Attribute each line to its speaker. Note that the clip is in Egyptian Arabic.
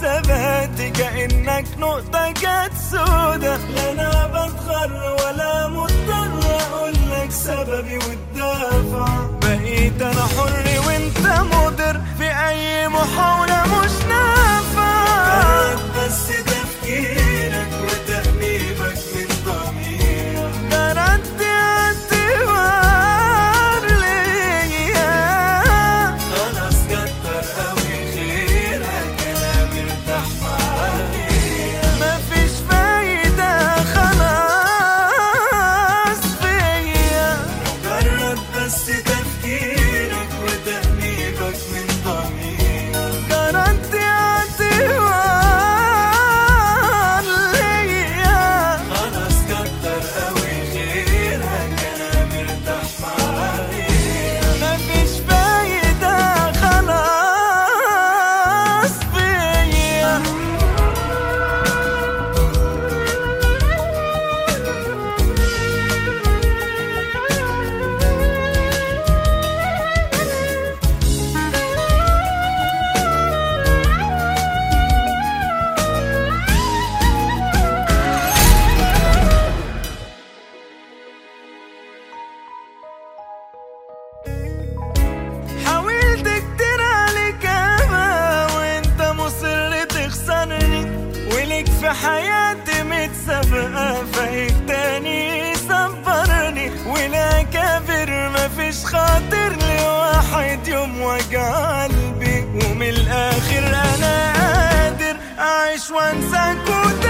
Speaker 1: حساباتي كأنك نقطة جت سودا لا أنا بتغر ولا مضطر أقولك سببي والدافع بقيت أنا حر وأنت مضر في أي محاولة مش نافعة بس تفكيرك وتأنيبك من ضميرك ده رد اعتبار ليا خلاص كتر قوي خيرك انا مرتاح معايا مفيش فايدة خلاص فيا مجرد بس تفكيرك وتأنيبك من ضميرك جرد اعتبار ليا خلاص كتر قوي خيرك انا مرتاح معايا مفيش فايدة خلاص فيا حاولت كتير عليك اما وانت مصر تخسرني وليك في حياتي متسابقة فايق تاني صبرني ولا كافر مفيش خاطر لواحد يوم وجع قلبي ومن الاخر انا قادر اعيش وانسى كل